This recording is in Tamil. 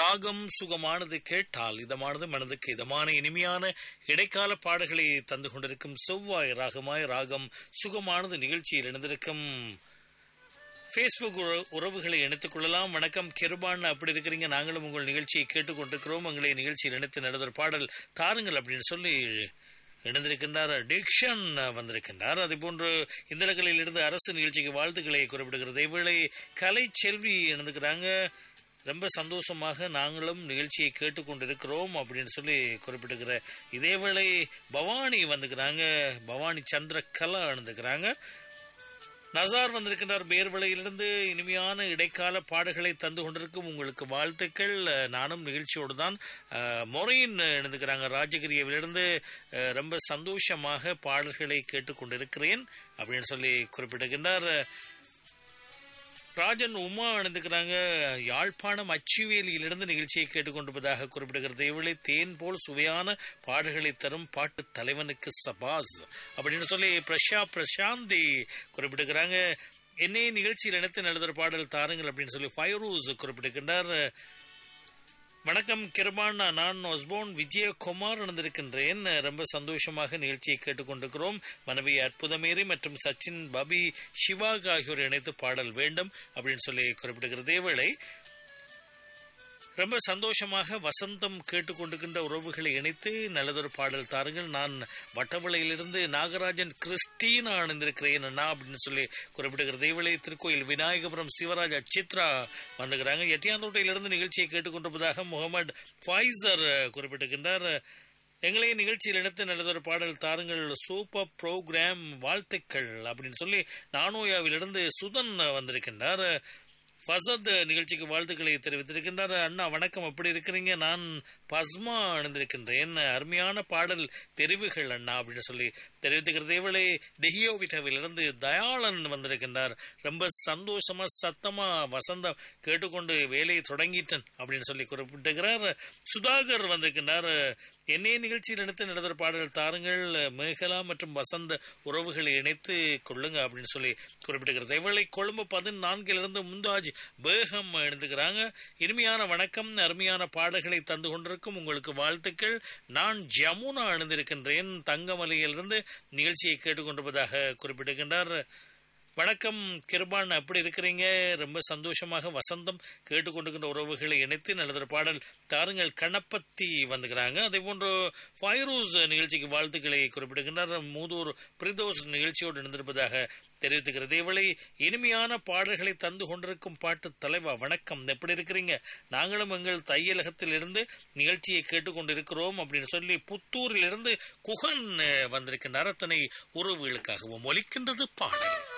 ராகம் சுகமானது கேட்டால் இதமானது மனதுக்கு இதமான இனிமையான இடைக்கால பாடல்களை தந்து கொண்டிருக்கும் செவ்வாய் ராகமாய் ராகம் சுகமானது நிகழ்ச்சியில் இணைந்திருக்கும் ஃபேஸ்புக் உறவுகளை இணைத்துக் கொள்ளலாம் வணக்கம் கிருபான் அப்படி இருக்கிறீங்க நாங்களும் உங்கள் நிகழ்ச்சியை கேட்டுக்கொண்டிருக்கிறோம் உங்களை நிகழ்ச்சியில் இணைத்து நடந்த பாடல் தாருங்கள் அப்படின்னு சொல்லி இணைந்திருக்கின்றார் டிக்ஷன் வந்திருக்கின்றார் அதே போன்று இந்திரகளில் இருந்து அரசு நிகழ்ச்சிக்கு வாழ்த்துக்களை குறிப்பிடுகிறது இவ்வேளை கலை செல்வி இணைந்துக்கிறாங்க ரொம்ப சந்தோஷமாக நாங்களும் நிகழ்ச்சியை கேட்டுக்கொண்டிருக்கிறோம் அப்படின்னு சொல்லி குறிப்பிட்டுக்கிற இதேவேளை பவானி வந்துக்கிறாங்க பவானி சந்திரகலா இணைந்துக்கிறாங்க நசார் வந்திருக்கின்றார் பேர்வளையிலிருந்து இனிமையான இடைக்கால பாடல்களை தந்து கொண்டிருக்கும் உங்களுக்கு வாழ்த்துக்கள் நானும் நிகழ்ச்சியோடு தான் மொரையின் எழுந்துக்கிறாங்க ராஜகிரியவிலிருந்து ரொம்ப சந்தோஷமாக பாடல்களை கேட்டுக்கொண்டிருக்கிறேன் அப்படின்னு சொல்லி குறிப்பிடுகின்றார் ராஜன் உமா அணிந்துக்கிறாங்க யாழ்ப்பாணம் அச்சுவேலியிலிருந்து நிகழ்ச்சியை கேட்டுக்கொண்டிருப்பதாக குறிப்பிடுகிறது இவளை தேன் போல் சுவையான பாடல்களை தரும் பாட்டு தலைவனுக்கு சபாஸ் அப்படின்னு சொல்லி பிரஷா பிரசாந்தி குறிப்பிடுகிறாங்க என்னைய நிகழ்ச்சியில் இணைத்து நடத்துகிற பாடல் தாருங்கள் அப்படின்னு சொல்லி ஃபைரூஸ் குறிப்பிடுகின்றார் வணக்கம் கிருபான் நான் ஒஸ்போன் விஜயகுமார் நடந்திருக்கின்றேன் ரொம்ப சந்தோஷமாக நிகழ்ச்சியை கேட்டுக்கொண்டிருக்கிறோம் மனைவி அற்புதமேரி மற்றும் சச்சின் பபி சிவாக் ஆகியோர் இணைத்து பாடல் வேண்டும் அப்படின்னு சொல்லி குறிப்பிடுகிறதே வேளை ரொம்ப சந்தோஷமாக வசந்தம் கேட்டுக்கொண்டிருக்கின்ற உறவுகளை இணைத்து நல்லதொரு பாடல் தாருங்கள் நான் வட்டவளையிலிருந்து நாகராஜன் கிறிஸ்டீனா அணிந்திருக்கிறேன் அண்ணா அப்படின்னு சொல்லி குறிப்பிடுகிறது இவளை திருக்கோயில் விநாயகபுரம் சிவராஜ் சித்ரா வந்துக்கிறாங்க எட்டியாந்தோட்டையிலிருந்து நிகழ்ச்சியை கேட்டுக்கொண்டிருப்பதாக முகமது ஃபைசர் குறிப்பிட்டிருக்கின்றார் எங்களை நிகழ்ச்சியில் இணைத்து நல்லதொரு பாடல் தாருங்கள் சூப்பர் ப்ரோக்ராம் வாழ்த்துக்கள் அப்படின்னு சொல்லி நானோயாவிலிருந்து சுதன் வந்திருக்கின்றார் ஃபசத் நிகழ்ச்சிக்கு வாழ்த்துக்களை தெரிவித்திருக்கின்றார் அண்ணா வணக்கம் எப்படி இருக்கிறீங்க நான் பஸ்மா அணிந்திருக்கின்றேன் அருமையான பாடல் தெரிவுகள் அண்ணா அப்படின்னு சொல்லி தெரிவித்துக்கிறது இவளை டெஹியோவிட்டாவிலிருந்து தயாளன் வந்திருக்கின்றார் ரொம்ப சந்தோஷமா சத்தமா வசந்தம் கேட்டுக்கொண்டு வேலையை தொடங்கிட்டேன் அப்படின்னு சொல்லி குறிப்பிட்டுகிறார் சுதாகர் வந்திருக்கின்றார் என்னைய நிகழ்ச்சியில் இணைத்து நடந்த பாடல்கள் தாருங்கள் மேகலா மற்றும் வசந்த உறவுகளை இணைத்து கொள்ளுங்க அப்படின்னு சொல்லி குறிப்பிட்டுகிறது இவளை கொழும்பு பதினான்கிலிருந்து முந்தாஜ் பேகம் எழுந்துக்கிறாங்க இனிமையான வணக்கம் அருமையான பாடல்களை தந்து கொண்டிருக்கும் உங்களுக்கு வாழ்த்துக்கள் நான் ஜமுனா எழுந்திருக்கின்றேன் தங்கமலையிலிருந்து நிகழ்ச்சியை கேட்டுக்கொண்டிருப்பதாக குறிப்பிடுகின்றார் வணக்கம் கிருபான் அப்படி இருக்கிறீங்க ரொம்ப சந்தோஷமாக வசந்தம் கேட்டுக்கொண்டிருக்கின்ற உறவுகளை இணைத்து நல்லதொரு பாடல் தாருங்கள் கணப்பத்தி வந்துக்கிறாங்க அதே போன்று ஃபைரூஸ் நிகழ்ச்சிக்கு வாழ்த்துக்களை குறிப்பிடுகின்றார் மூதூர் பிரிதோஸ் நிகழ்ச்சியோடு இணைந்திருப்பதாக தெரிவித்துக்கிறது இவளை இனிமையான பாடல்களை தந்து கொண்டிருக்கும் பாட்டு தலைவா வணக்கம் எப்படி இருக்கிறீங்க நாங்களும் எங்கள் தையலகத்தில் இருந்து நிகழ்ச்சியை கேட்டுக்கொண்டிருக்கிறோம் அப்படின்னு சொல்லி புத்தூரில் இருந்து குகன் வந்திருக்கின்ற அத்தனை உறவுகளுக்காகவும் ஒலிக்கின்றது பாடல்